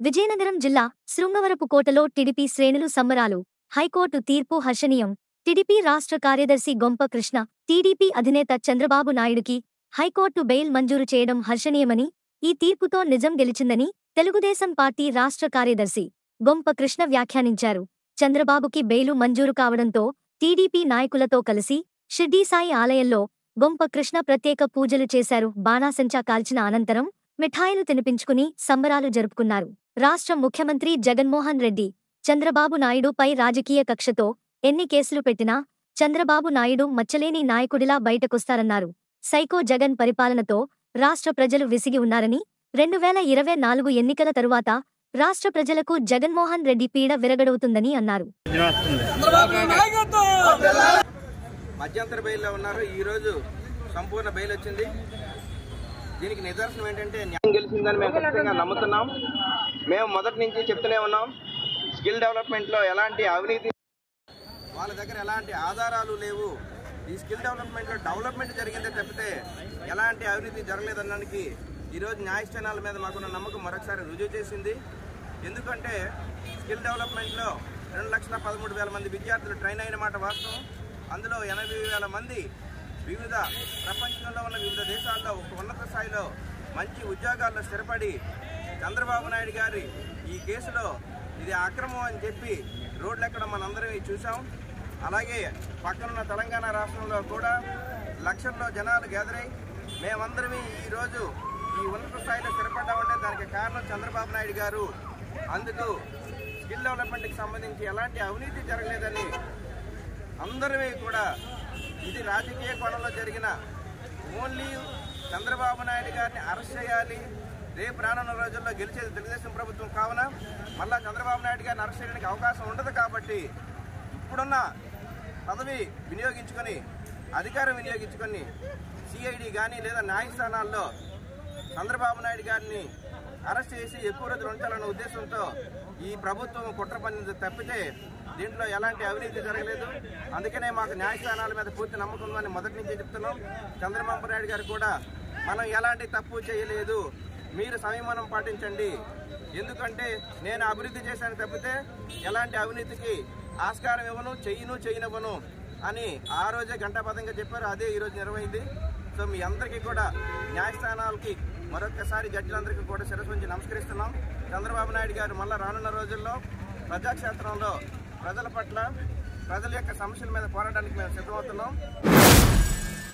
విజయనగరం జిల్లా శృంగవరపుకోటలో టిడిపి శ్రేణులు సంబరాలు హైకోర్టు తీర్పు హర్షణీయం టిడిపి రాష్ట్ర కార్యదర్శి గొంప కృష్ణ టీడీపీ అధినేత చంద్రబాబు నాయుడుకి హైకోర్టు బెయిల్ మంజూరు చేయడం హర్షణీయమని ఈ తీర్పుతో నిజం గెలిచిందని తెలుగుదేశం పార్టీ రాష్ట్ర కార్యదర్శి గొంప కృష్ణ వ్యాఖ్యానించారు చంద్రబాబుకి బెయిలు మంజూరు కావడంతో టీడీపీ నాయకులతో కలిసి షిర్డీ సాయి ఆలయంలో గొంప కృష్ణ ప్రత్యేక పూజలు చేశారు బాణాసంచా కాల్చిన అనంతరం మిఠాయిలు తినిపించుకుని సంబరాలు జరుపుకున్నారు రాష్ట్ర ముఖ్యమంత్రి జగన్మోహన్ రెడ్డి చంద్రబాబు నాయుడుపై రాజకీయ కక్షతో ఎన్ని కేసులు పెట్టినా చంద్రబాబు నాయుడు మచ్చలేని నాయకుడిలా బయటకొస్తారన్నారు సైకో జగన్ పరిపాలనతో రాష్ట్ర ప్రజలు విసిగి ఉన్నారని రెండు వేల ఇరవై నాలుగు ఎన్నికల తరువాత రాష్ట్ర ప్రజలకు జగన్మోహన్ రెడ్డి పీడ విరగడవుతుందని అన్నారు మధ్యంతర బెయిల్లో ఉన్నారు ఈ రోజు సంపూర్ణ బెయిల్ వచ్చింది దీనికి నిదర్శనం ఏంటంటే న్యాయం గెలిచిందని మేము ఖచ్చితంగా నమ్ముతున్నాం మేము మొదటి నుంచి చెప్తూనే ఉన్నాం స్కిల్ డెవలప్మెంట్లో ఎలాంటి అవినీతి వాళ్ళ దగ్గర ఎలాంటి ఆధారాలు లేవు ఈ స్కిల్ డెవలప్మెంట్లో డెవలప్మెంట్ జరిగిందే తప్పితే ఎలాంటి అవినీతి జరగలేదనడానికి ఈరోజు న్యాయస్థానాల మీద మాకున్న నమ్మకం మరొకసారి రుజువు చేసింది ఎందుకంటే స్కిల్ డెవలప్మెంట్లో రెండు లక్షల పదమూడు వేల మంది విద్యార్థులు ట్రైన్ అయిన మాట వాస్తవం అందులో ఎనభై వేల మంది వివిధ ప్రపంచంలో ఉన్న వివిధ దేశాల్లో ఒక ఉన్నత స్థాయిలో మంచి ఉద్యోగాల్లో స్థిరపడి చంద్రబాబు నాయుడు గారి ఈ కేసులో ఇది అక్రమం అని చెప్పి రోడ్లు ఎక్కడ మనందరం చూసాం అలాగే పక్కనున్న తెలంగాణ రాష్ట్రంలో కూడా లక్షల్లో జనాలు గ్యాదరై మేమందరం ఈరోజు ఈ ఉన్నత స్థాయిలో స్థిరపడ్డామంటే దానికి కారణం చంద్రబాబు నాయుడు గారు అందుకు స్కిల్ డెవలప్మెంట్కి సంబంధించి ఎలాంటి అవినీతి జరగలేదని అందరివి కూడా ఇది రాజకీయ కోణంలో జరిగిన ఓన్లీ చంద్రబాబు నాయుడు గారిని అరెస్ట్ చేయాలి రేపు రానున్న రోజుల్లో గెలిచేది తెలుగుదేశం ప్రభుత్వం కావున మళ్ళా చంద్రబాబు నాయుడు గారిని అరెస్ట్ చేయడానికి అవకాశం ఉండదు కాబట్టి ఇప్పుడున్న పదవి వినియోగించుకొని అధికారం వినియోగించుకొని సిఐడి కానీ లేదా న్యాయస్థానాల్లో చంద్రబాబు నాయుడు గారిని అరెస్ట్ చేసి ఎక్కువ రోజులు ఉంచాలన్న ఉద్దేశంతో ఈ ప్రభుత్వం కుట్ర పనిది తప్పితే దీంట్లో ఎలాంటి అవినీతి జరగలేదు అందుకనే మాకు న్యాయస్థానాల మీద పూర్తి నమ్మకం ఉందని మొదటి నుంచి చెప్తున్నాం చంద్రబాబు నాయుడు గారు కూడా మనం ఎలాంటి తప్పు చేయలేదు మీరు సంయమనం పాటించండి ఎందుకంటే నేను అభివృద్ధి చేశాను తప్పితే ఎలాంటి అవినీతికి ఆస్కారం ఇవ్వను చెయ్యను చేయనివ్వను అని ఆ రోజే గంటాపదంగా చెప్పారు అదే ఈరోజు నిర్వహింది సో మీ అందరికీ కూడా న్యాయస్థానాలకి మరొకసారి జడ్జిలందరికీ కూడా శిరస్సు ఉంచి నమస్కరిస్తున్నాం చంద్రబాబు నాయుడు గారు మళ్ళా రానున్న రోజుల్లో ప్రజాక్షేత్రంలో ప్రజల పట్ల ప్రజల యొక్క సమస్యల మీద పోరాటానికి మేము సిద్ధమవుతున్నాం